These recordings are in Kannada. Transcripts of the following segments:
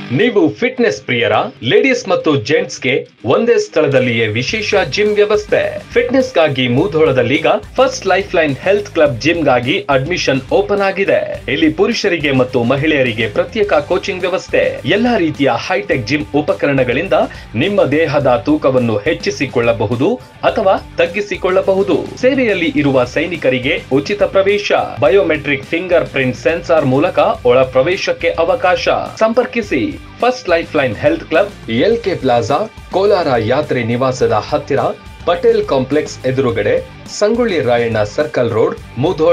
ನೀವು ಫಿಟ್ನೆಸ್ ಪ್ರಿಯರ ಲೇಡೀಸ್ ಮತ್ತು ಜೆಂಟ್ಸ್ಗೆ ಒಂದೇ ಸ್ಥಳದಲ್ಲಿಯೇ ವಿಶೇಷ ಜಿಮ್ ವ್ಯವಸ್ಥೆ ಫಿಟ್ನೆಸ್ಗಾಗಿ ಮೂಧೋಳದಲ್ಲೀಗ first life line health club ಜಿಮ್ಗಾಗಿ ಅಡ್ಮಿಷನ್ ಓಪನ್ ಆಗಿದೆ ಇಲ್ಲಿ ಪುರುಷರಿಗೆ ಮತ್ತು ಮಹಿಳೆಯರಿಗೆ ಪ್ರತ್ಯೇಕ ಕೋಚಿಂಗ್ ವ್ಯವಸ್ಥೆ ಎಲ್ಲಾ ರೀತಿಯ ಹೈಟೆಕ್ ಜಿಮ್ ಉಪಕರಣಗಳಿಂದ ನಿಮ್ಮ ದೇಹದ ತೂಕವನ್ನು ಹೆಚ್ಚಿಸಿಕೊಳ್ಳಬಹುದು ಅಥವಾ ತಗ್ಗಿಸಿಕೊಳ್ಳಬಹುದು ಸೇವೆಯಲ್ಲಿ ಇರುವ ಸೈನಿಕರಿಗೆ ಉಚಿತ ಪ್ರವೇಶ ಬಯೋಮೆಟ್ರಿಕ್ ಫಿಂಗರ್ ಪ್ರಿಂಟ್ ಸೆನ್ಸಾರ್ ಮೂಲಕ ಒಳ ಪ್ರವೇಶಕ್ಕೆ ಅವಕಾಶ ಸಂಪರ್ಕಿಸಿ first life line health club L K plaza Kolar ಯಾತ್ರೆ ನಿವಾಸದ ಹತ್ತಿರ ಪಟೇಲ್ ಕಾಂಪ್ಲೆಕ್ಸ್ ಎದುರುಗಡೆ Sangolli Rayanna circle road Mudhol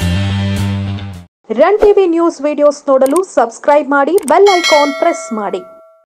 run TV news videos ನೋಡಲು ಸಬ್ಸ್ಕ್ರೈಬ್ ಮಾಡಿ ಬೆಲ್ ಐಕಾನ್ ಪ್ರೆಸ್ ಮಾಡಿ